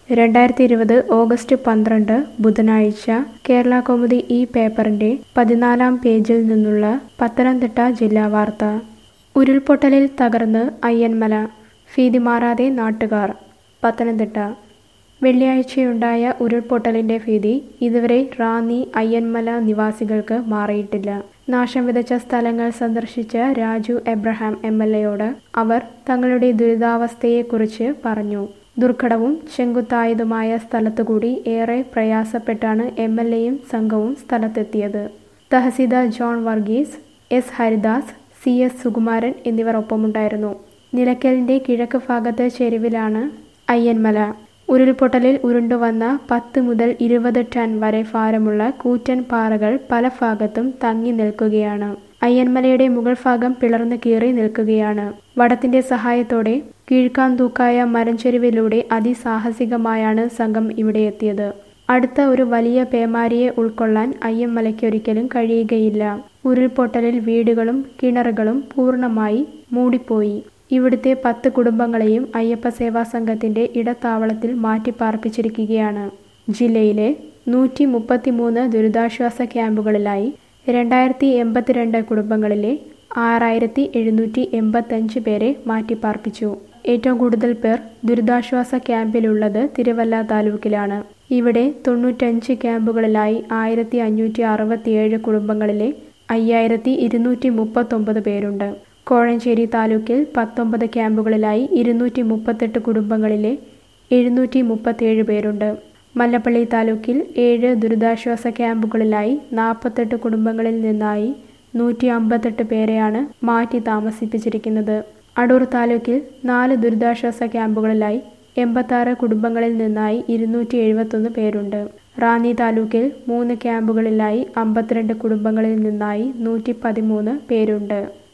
രണ്ടായിരത്തി ഇരുപത് ഓഗസ്റ്റ് പന്ത്രണ്ട് ബുധനാഴ്ച കേരള കൗമുദി ഈ പേപ്പറിന്റെ പതിനാലാം പേജിൽ നിന്നുള്ള പത്തനംതിട്ട ജില്ലാ വാർത്ത ഉരുൾപൊട്ടലിൽ തകർന്ന് അയ്യന്മല ഭീതി മാറാതെ നാട്ടുകാർ പത്തനംതിട്ട വെള്ളിയാഴ്ചയുണ്ടായ ഉരുൾപൊട്ടലിന്റെ ഭീതി ഇതുവരെ റാന്നി അയ്യന്മല നിവാസികൾക്ക് മാറിയിട്ടില്ല നാശം വിതച്ച സ്ഥലങ്ങൾ സന്ദർശിച്ച രാജു എബ്രഹാം എം എൽ എയോട് അവർ തങ്ങളുടെ ദുരിതാവസ്ഥയെക്കുറിച്ച് പറഞ്ഞു ദുർഘടവും ചെങ്കുത്തായതുമായ സ്ഥലത്തുകൂടി ഏറെ പ്രയാസപ്പെട്ടാണ് എം എൽ എയും സംഘവും സ്ഥലത്തെത്തിയത് തഹസീദാർ John Varghese S Haridas C S Sukumaran എന്നിവർ ഒപ്പമുണ്ടായിരുന്നു നിലയ്ക്കലിന്റെ കിഴക്ക് ഭാഗത്തെ ചെരുവിലാണ് അയ്യന്മല ഉരുൾപൊട്ടലിൽ ഉരുണ്ടുവന്ന പത്ത് മുതൽ ഇരുപത് ടൺ വരെ ഭാരമുള്ള കൂറ്റൻ പാറകൾ പല ഭാഗത്തും തങ്ങി നിൽക്കുകയാണ് അയ്യന്മലയുടെ മുകൾ ഭാഗം പിളർന്നു കീറി നിൽക്കുകയാണ് വടത്തിന്റെ സഹായത്തോടെ കീഴ്ക്കാന്തൂക്കായ മരഞ്ചെരുവിലൂടെ അതിസാഹസികമായാണ് സംഘം ഇവിടെ എത്തിയത് അടുത്ത ഒരു വലിയ പേമാരിയെ ഉൾക്കൊള്ളാൻ അയ്യമ്മലയ്ക്കൊരിക്കലും കഴിയുകയില്ല ഉരുൾപൊട്ടലിൽ വീടുകളും കിണറുകളും പൂർണ്ണമായി മൂടിപ്പോയി ഇവിടുത്തെ പത്ത് കുടുംബങ്ങളെയും അയ്യപ്പ സേവാ സംഘത്തിന്റെ ഇടത്താവളത്തിൽ മാറ്റിപ്പാർപ്പിച്ചിരിക്കുകയാണ് ജില്ലയിലെ നൂറ്റി മുപ്പത്തിമൂന്ന് ദുരിതാശ്വാസ ക്യാമ്പുകളിലായി രണ്ടായിരത്തി എൺപത്തിരണ്ട് കുടുംബങ്ങളിലെ ആറായിരത്തി എഴുന്നൂറ്റി എൺപത്തഞ്ച് പേരെ മാറ്റിപ്പാർപ്പിച്ചു ഏറ്റവും കൂടുതൽ പേർ ദുരിതാശ്വാസ ക്യാമ്പിലുള്ളത് തിരുവല്ല താലൂക്കിലാണ് ഇവിടെ തൊണ്ണൂറ്റഞ്ച് ക്യാമ്പുകളിലായി ആയിരത്തി അഞ്ഞൂറ്റി അറുപത്തിയേഴ് കുടുംബങ്ങളിലെ അയ്യായിരത്തി ഇരുന്നൂറ്റി മുപ്പത്തൊമ്പത് പേരുണ്ട് കോഴഞ്ചേരി താലൂക്കിൽ പത്തൊമ്പത് ക്യാമ്പുകളിലായി ഇരുന്നൂറ്റി മുപ്പത്തെട്ട് കുടുംബങ്ങളിലെ എഴുന്നൂറ്റി മുപ്പത്തിയേഴ് പേരുണ്ട് മല്ലപ്പള്ളി താലൂക്കിൽ ഏഴ് ദുരിതാശ്വാസ ക്യാമ്പുകളിലായി നാൽപ്പത്തെട്ട് കുടുംബങ്ങളിൽ നിന്നായി നൂറ്റി അമ്പത്തെട്ട് പേരെയാണ് മാറ്റി താമസിപ്പിച്ചിരിക്കുന്നത് അടൂർ താലൂക്കിൽ നാല് ദുരിതാശ്വാസ ക്യാമ്പുകളിലായി എൺപത്താറ് കുടുംബങ്ങളിൽ നിന്നായി ഇരുന്നൂറ്റി എഴുപത്തൊന്ന് പേരുണ്ട് റാന്നി താലൂക്കിൽ മൂന്ന് ക്യാമ്പുകളിലായി അമ്പത്തിരണ്ട് കുടുംബങ്ങളിൽ നിന്നായി നൂറ്റി പതിമൂന്ന് പേരുണ്ട്